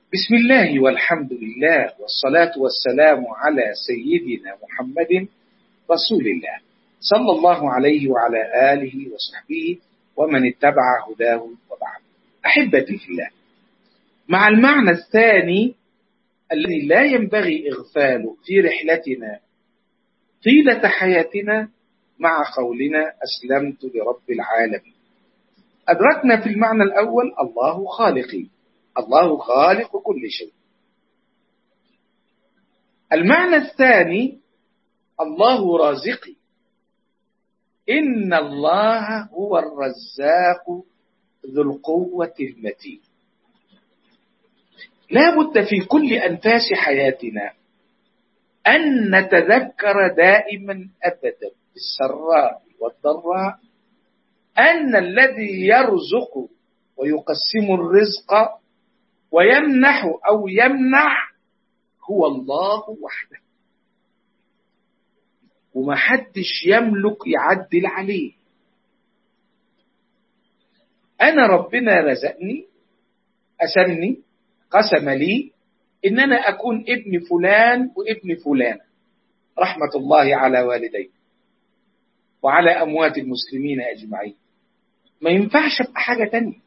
بسم الله والحمد لله والصلاة والسلام على سيدنا محمد رسول الله صلى الله عليه وعلى آله وصحبه ومن اتبع هداه وبعد أحبتي في الله مع المعنى الثاني الذي لا ينبغي إغفاله في رحلتنا طيلة حياتنا مع قولنا أسلمت لرب العالمين أدركنا في المعنى الأول الله خالقي الله خالق كل شيء المعنى الثاني الله رازقي إن الله هو الرزاق ذو القوة المتين لا بد في كل أنفاس حياتنا أن نتذكر دائما أبدا بالسراء والضراء أن الذي يرزق ويقسم الرزق ويمنح أو يمنع هو الله وحده وما حدش يملك يعدل عليه أنا ربنا رزقني أسمني قسم لي إن أنا أكون ابن فلان وابن فلان رحمة الله على والدي وعلى أموات المسلمين أجمعين ما ينفعش أبقى حاجة تانية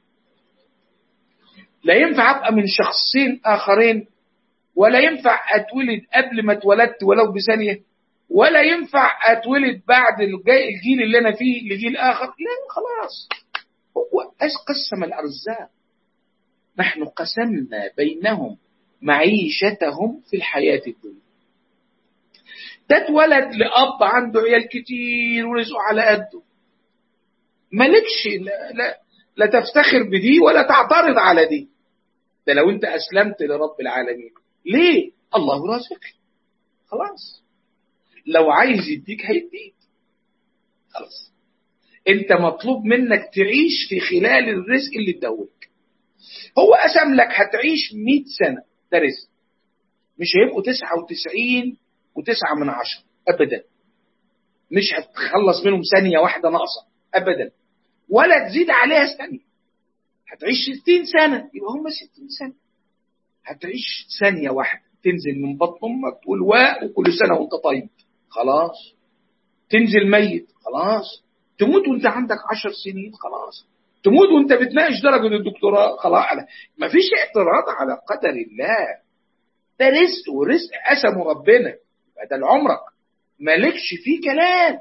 لا ينفع أبقى من شخصين آخرين ولا ينفع أتولد قبل ما اتولدت ولو بثانية ولا ينفع أتولد بعد الجيل اللي أنا فيه لجيل آخر لا خلاص هو قسم الأرزاق نحن قسمنا بينهم معيشتهم في الحياة الدنيا ده اتولد لأب عنده عيال كتير ورزقه على قده مالكش لا, لا, لا تفتخر بدي ولا تعترض على دي ده لو انت أسلمت لرب العالمين ليه الله رازقك خلاص لو عايز يديك هيديك خلاص انت مطلوب منك تعيش في خلال الرزق اللي ادولك هو قسم لك هتعيش 100 سنة ده رزق مش هيبقوا 99 وتسعة من عشرة أبدا مش هتخلص منهم ثانية واحدة ناقصة أبدا ولا تزيد عليها ثانية هتعيش 60 سنة يبقى هم 60 سنة هتعيش ثانية واحدة تنزل من بطن أمك تقول واء وكل سنة وأنت طيب خلاص تنزل ميت خلاص تموت وأنت عندك 10 سنين خلاص تموت وأنت بتناقش درجة الدكتوراه خلاص مفيش اعتراض على قدر الله ده رزق ورزق قسمه ربنا بدل عمرك مالكش فيه كلام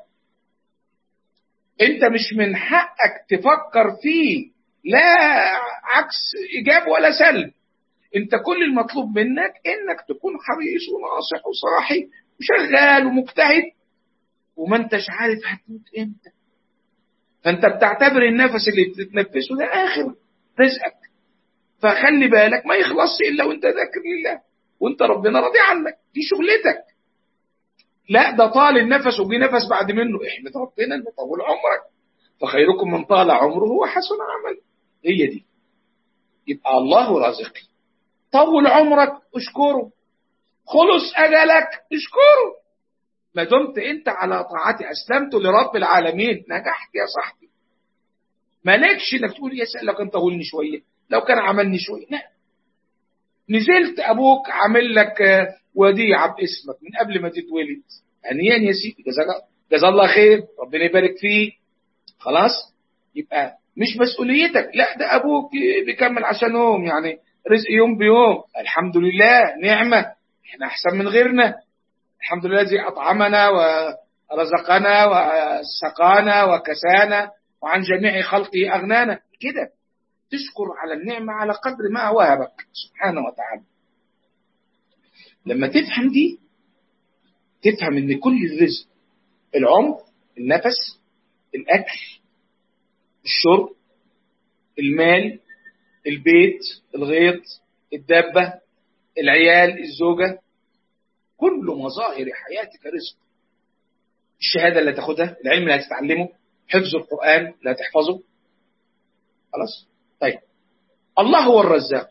انت مش من حقك تفكر فيه لا عكس ايجاب ولا سلب انت كل المطلوب منك انك تكون حريص وناصح وصاحي وشغال ومجتهد وما انتش عارف هتموت امتى فانت بتعتبر النفس اللي بتتنفسه ده اخر رزقك فخلي بالك ما يخلصش الا وانت ذاكر لله وانت ربنا راضي عنك دي شغلتك لا ده طال النفس وجي نفس بعد منه احمد ربنا انه طول عمرك فخيركم من طال عمره وحسن عمل هي دي يبقى الله رازقي طول عمرك اشكره خلص اجلك اشكره ما دمت انت على طاعتي اسلمت لرب العالمين نجحت يا صاحبي مالكش انك تقول يا سأل لو كان طولني شويه لو كان عملني شويه لا نزلت ابوك عامل لك وديعه باسمك من قبل ما تتولد هنيا يا سيدي جزا الله خير ربنا يبارك فيه خلاص يبقى مش مسؤوليتك لا ده ابوك بيكمل عشانهم يعني رزق يوم بيوم الحمد لله نعمه احنا احسن من غيرنا الحمد لله الذي اطعمنا ورزقنا وسقانا وكسانا وعن جميع خلقه اغنانا كده تشكر على النعمه على قدر ما وهبك سبحانه وتعالى لما تفهم دي تفهم ان كل الرزق العمر النفس الاكل الشرب المال البيت الغيط الدابه العيال الزوجه كل مظاهر حياتك رزق الشهاده اللي تاخدها العلم اللي هتتعلمه حفظ القران اللي هتحفظه خلاص طيب الله هو الرزاق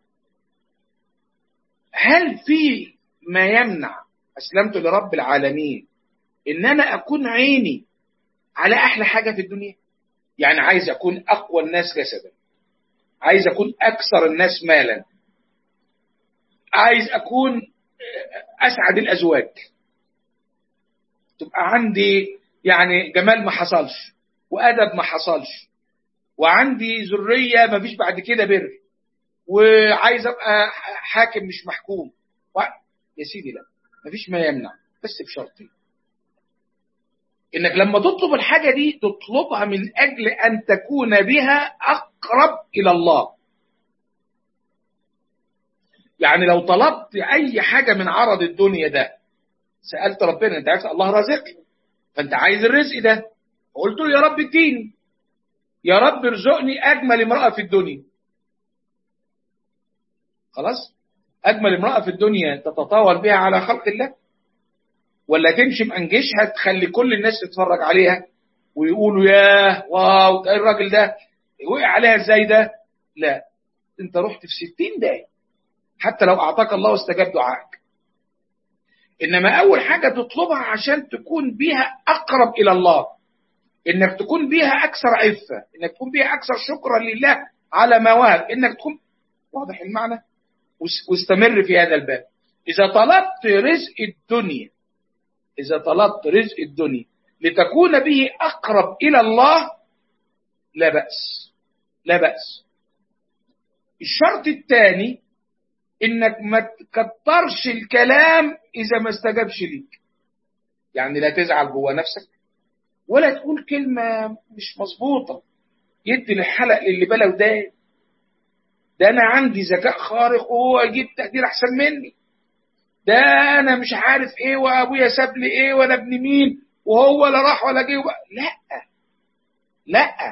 هل في ما يمنع أسلمت لرب العالمين إن أنا أكون عيني على أحلى حاجة في الدنيا يعني عايز أكون أقوى الناس جسدا عايز أكون أكثر الناس مالا عايز اكون اسعد الازواج تبقى عندي يعني جمال ما حصلش وادب ما حصلش وعندي ذريه ما فيش بعد كده بر وعايز ابقى حاكم مش محكوم و... يا سيدي لا ما فيش ما يمنع بس بشرطين انك لما تطلب الحاجه دي تطلبها من اجل ان تكون بها اقرب الى الله يعني لو طلبت اي حاجه من عرض الدنيا ده سالت ربنا انت عارف الله رازقني فانت عايز الرزق ده قلت له يا رب اديني يا رب ارزقني اجمل امراه في الدنيا خلاص اجمل امراه في الدنيا تتطاول بها على خلق الله ولا تمشي بانجشها تخلي كل الناس تتفرج عليها ويقولوا ياه واو ده الراجل ده وقع عليها ازاي ده لا انت رحت في ستين دقيقه حتى لو اعطاك الله واستجاب دعائك انما اول حاجه تطلبها عشان تكون بيها اقرب الى الله انك تكون بيها اكثر عفه انك تكون بيها اكثر شكرا لله على ما وهب انك تكون واضح المعنى واستمر في هذا الباب اذا طلبت رزق الدنيا اذا طلبت رزق الدنيا لتكون به اقرب الى الله لا باس لا باس الشرط الثاني انك ما تكترش الكلام اذا ما استجابش ليك يعني لا تزعل جوه نفسك ولا تقول كلمة مش مظبوطة يدي الحلق للي بلا ودان ده انا عندي ذكاء خارق وهو يجيب تقدير احسن مني ده انا مش عارف ايه وابويا ساب لي ايه وانا ابن مين وهو لا راح ولا جه لا لا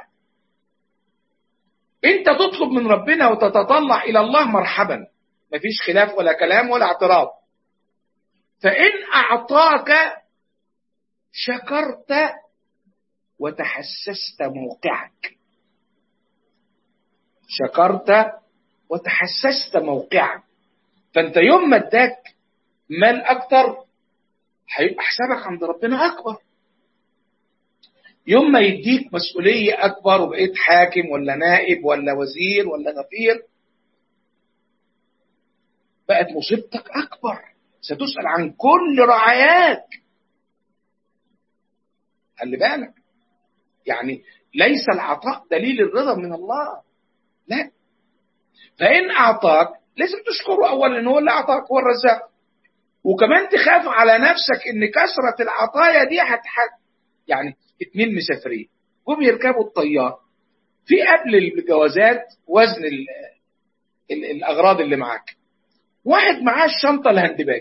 انت تطلب من ربنا وتتطلع الى الله مرحبا مفيش خلاف ولا كلام ولا اعتراض فإن أعطاك شكرت وتحسست موقعك شكرت وتحسست موقعك فأنت يوم ما اداك مال أكتر هيبقى حسابك عند ربنا أكبر يوم ما يديك مسؤولية أكبر وبقيت حاكم ولا نائب ولا وزير ولا غفير بقت مصيبتك أكبر ستسأل عن كل رعاياك خلي بالك يعني ليس العطاء دليل الرضا من الله لا فإن أعطاك لازم تشكره أولا إن هو اللي أعطاك هو الرزاق وكمان تخاف على نفسك إن كثرة العطايا دي هتحد يعني اتنين مسافرين جم يركبوا الطيار في قبل الجوازات وزن ال ال الأغراض اللي معاك واحد معاه الشنطة الهاندباج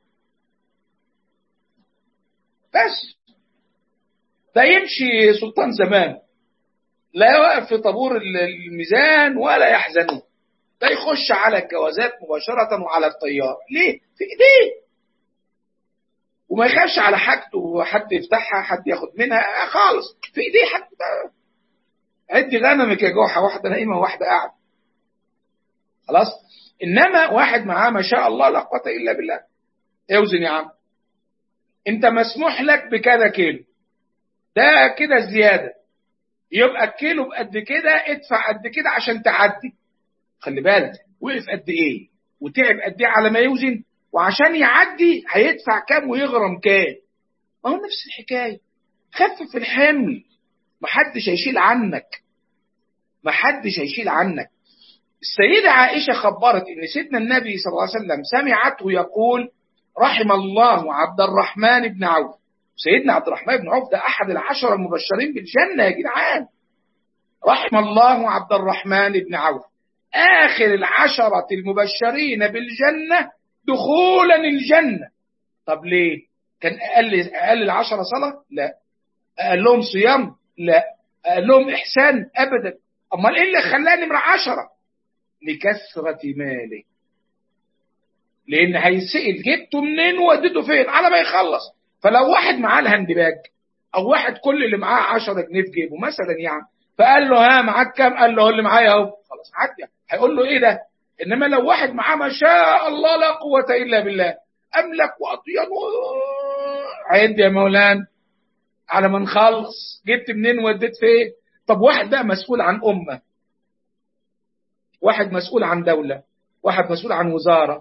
بس ده يمشي سلطان زمان لا يوقف في طابور الميزان ولا يحزنون ده يخش على الجوازات مباشرة وعلى الطيار ليه؟ في ايديه وما يخافش على حاجته وحد يفتحها حد ياخد منها خالص في ايديه حتى عد غنمك يا جوحة واحدة نايمة وواحدة قاعدة خلاص انما واحد معاه ما شاء الله لا قوه الا بالله اوزن يا عم انت مسموح لك بكذا كيلو ده كده زياده يبقى الكيلو بقد كده ادفع قد كده عشان تعدي خلي بالك وقف قد ايه وتعب قد ايه على ما يوزن وعشان يعدي هيدفع كام ويغرم كام ما هو نفس الحكايه خفف الحمل محدش هيشيل عنك محدش هيشيل عنك السيدة عائشة خبرت إن سيدنا النبي صلى الله عليه وسلم سمعته يقول رحم الله عبد الرحمن بن عوف سيدنا عبد الرحمن بن عوف ده أحد العشرة المبشرين بالجنة يا جدعان رحم الله عبد الرحمن بن عوف آخر العشرة المبشرين بالجنة دخولا الجنة طب ليه كان أقل, أقل العشرة صلاة لا أقل لهم صيام لا أقل لهم إحسان أبدا أمال إيه اللي خلاه نمرة عشرة لكثرة ماله لأن هيسأل جبته منين ووديته فين على ما يخلص فلو واحد معاه الهاندباج أو واحد كل اللي معاه 10 جنيه في جيبه مثلا يعني فقال له ها معاك كام؟ قال له اللي معايا أهو خلاص عدى هيقول له إيه ده؟ إنما لو واحد معاه ما شاء الله لا قوة إلا بالله أملك وأطيان عد يا مولانا على ما نخلص جبت منين وديت فين؟ طب واحد بقى مسؤول عن أمة واحد مسؤول عن دولة واحد مسؤول عن وزارة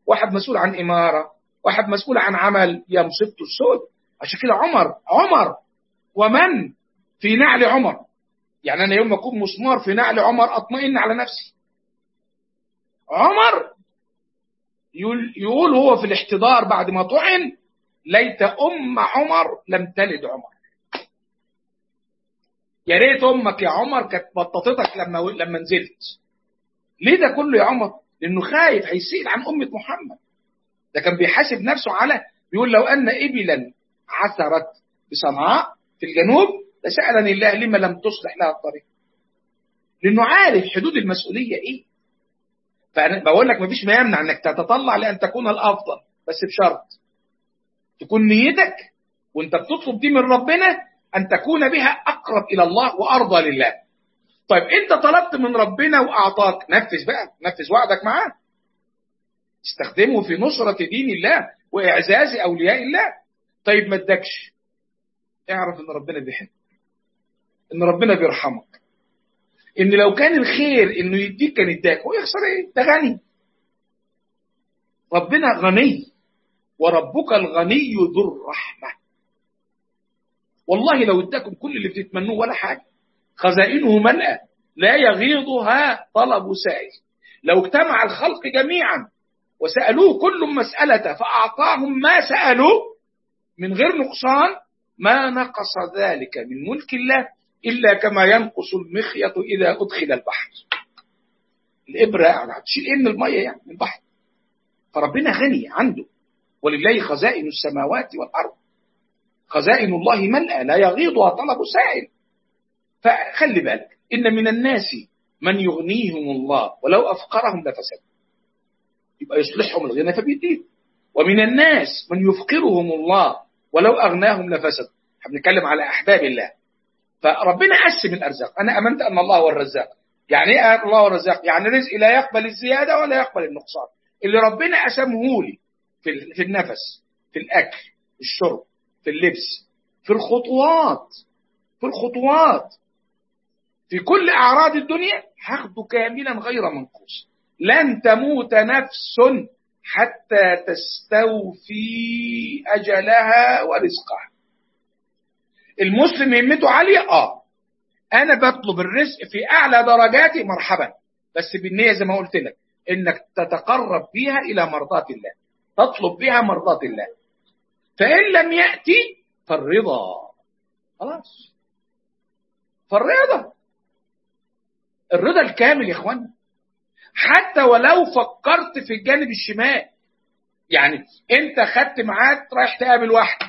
واحد مسؤول عن إمارة واحد مسؤول عن عمل يا مصيبته السود عشان كده عمر عمر ومن في نعل عمر يعني أنا يوم ما أكون مسمار في نعل عمر أطمئن على نفسي عمر يقول هو في الاحتضار بعد ما طعن ليت أم عمر لم تلد عمر يا ريت أمك يا عمر كانت بططتك لما لما نزلت ليه ده كله يا عمر؟ لأنه خايف هيسئل عن أمة محمد ده كان بيحاسب نفسه على بيقول لو أن إبلا عثرت بصنعاء في الجنوب لسألني الله لما لم تصلح لها الطريق لأنه عارف حدود المسؤولية إيه فأنا بقول لك مفيش ما يمنع أنك تتطلع لأن تكون الأفضل بس بشرط تكون نيتك وانت بتطلب دي من ربنا أن تكون بها أقرب إلى الله وأرضى لله طيب أنت طلبت من ربنا وأعطاك نفذ بقى نفذ وعدك معاه استخدمه في نصرة دين الله وإعزاز أولياء الله طيب ما ادكش اعرف ان ربنا بيحبك ان ربنا بيرحمك ان لو كان الخير انه يديك كان اداك هو يخسر ايه ده غني ربنا غني وربك الغني ذو الرحمة والله لو اداكم كل اللي بتتمنوه ولا حاجة خزائنه ملأى لا يغيضها طلب سائل لو اجتمع الخلق جميعا وسألوه كل مسألة فأعطاهم ما سألوا من غير نقصان ما نقص ذلك من ملك الله إلا كما ينقص المخيط إذا أدخل البحر الإبرة هتشيل إيه من المية يعني من البحر فربنا غني عنده ولله خزائن السماوات والأرض خزائن الله ملأى لا يغيضها طلب سائل فخلي بالك إن من الناس من يغنيهم الله ولو أفقرهم لفسد يبقى يصلحهم الغنى فبيديه ومن الناس من يفقرهم الله ولو أغناهم لفسد احنا بنتكلم على أحباب الله فربنا قسم الأرزاق أنا أمنت أن الله هو الرزاق يعني إيه الله هو الرزاق يعني رزقي لا يقبل الزيادة ولا يقبل النقصان اللي ربنا قسمه لي في, في النفس في الأكل في الشرب في اللبس في الخطوات في الخطوات في كل أعراض الدنيا هاخده كاملا غير منقوص لن تموت نفس حتى تستوفي أجلها ورزقها المسلم همته عالية آه أنا بطلب الرزق في أعلى درجاتي مرحبا بس بالنية زي ما قلت لك إنك تتقرب بها إلى مرضاة الله تطلب بها مرضاة الله فإن لم يأتي فالرضا خلاص فالرضا الرضا الكامل يا اخوانا حتى ولو فكرت في الجانب الشمال يعني انت خدت معاك رايح تقابل واحد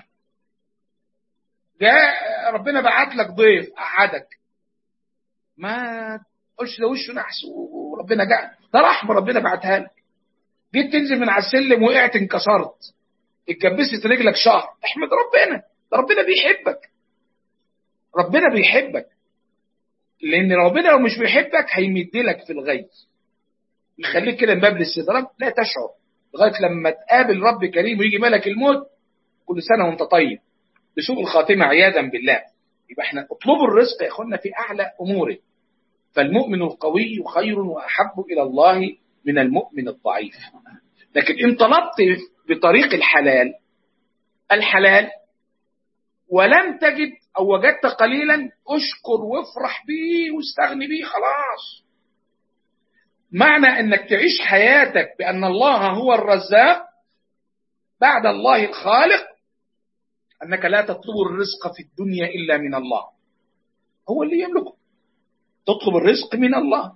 جاء ربنا بعت لك ضيف قعدك ما تقولش ده وشه نحس وربنا جاء ده رحمه ربنا بعتها لك جيت تنزل من على السلم وقعت انكسرت اتجبست رجلك شهر احمد ربنا ده ربنا بيحبك ربنا بيحبك لان ربنا لو مش بيحبك هيمدلك في الغي يخليك كده من باب الاستدراك لا تشعر لغايه لما تقابل رب كريم ويجي ملك الموت كل سنه وانت طيب بسوء الخاتمه عياذا بالله يبقى احنا اطلبوا الرزق يا اخوانا في اعلى اموره فالمؤمن القوي خير واحب الى الله من المؤمن الضعيف لكن ان طلبت بطريق الحلال الحلال ولم تجد او وجدت قليلا اشكر وافرح بيه واستغني بيه خلاص معنى انك تعيش حياتك بان الله هو الرزاق بعد الله الخالق انك لا تطلب الرزق في الدنيا الا من الله هو اللي يملكه تطلب الرزق من الله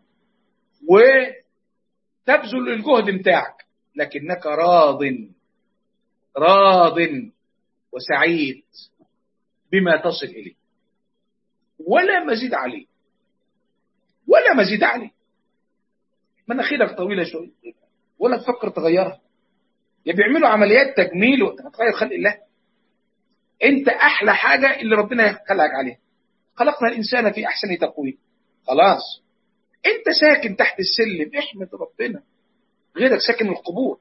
وتبذل الجهد بتاعك لكنك راض راض وسعيد بما تصل اليه ولا مزيد عليه ولا مزيد عليه مناخيرك طويله شويه ولا تفكر تغيرها يا بيعملوا عمليات تجميل وتغير خلق الله انت احلى حاجه اللي ربنا خلقك عليها خلقنا الانسان في احسن تقويم خلاص انت ساكن تحت السلم احمد ربنا غيرك ساكن القبور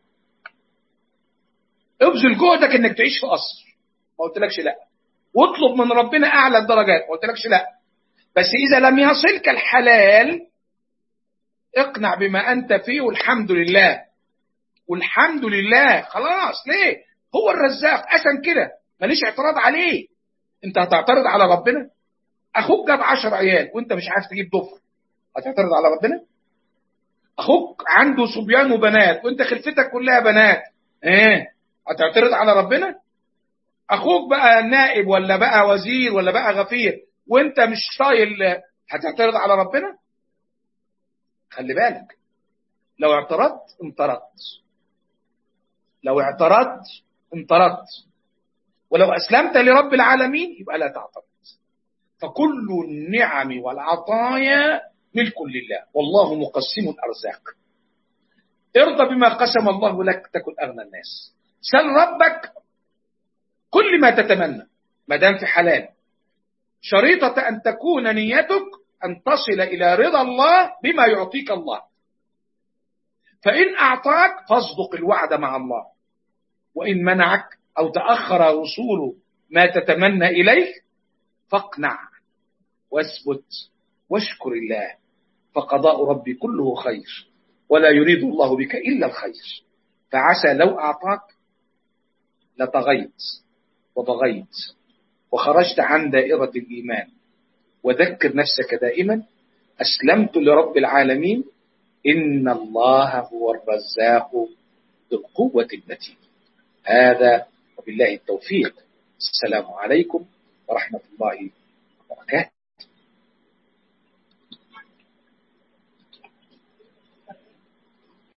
ابذل جهدك انك تعيش في قصر ما قلتلكش لا واطلب من ربنا اعلى الدرجات ما قلتلكش لا بس اذا لم يصلك الحلال اقنع بما انت فيه والحمد لله والحمد لله خلاص ليه هو الرزاق أسن كده ماليش اعتراض عليه انت هتعترض على ربنا اخوك جاب 10 عيال وانت مش عارف تجيب ضفر هتعترض على ربنا اخوك عنده صبيان وبنات وانت خلفتك كلها بنات ايه هتعترض على ربنا اخوك بقى نائب ولا بقى وزير ولا بقى غفير وانت مش طايل هتعترض على ربنا خلي بالك لو اعترضت انطردت لو اعترضت انطردت ولو اسلمت لرب العالمين يبقى لا تعترض فكل النعم والعطايا ملك لله والله مقسم الارزاق ارضى بما قسم الله لك تكن اغنى الناس سل ربك كل ما تتمنى ما دام في حلال شريطة أن تكون نيتك أن تصل إلى رضا الله بما يعطيك الله فإن أعطاك فاصدق الوعد مع الله وإن منعك أو تأخر وصول ما تتمنى إليه فاقنع واثبت واشكر الله فقضاء ربي كله خير ولا يريد الله بك إلا الخير فعسى لو أعطاك لطغيت وطغيت وخرجت عن دائرة الإيمان وذكر نفسك دائما أسلمت لرب العالمين إن الله هو الرزاق ذو القوة المتين هذا وبالله التوفيق السلام عليكم ورحمة الله وبركاته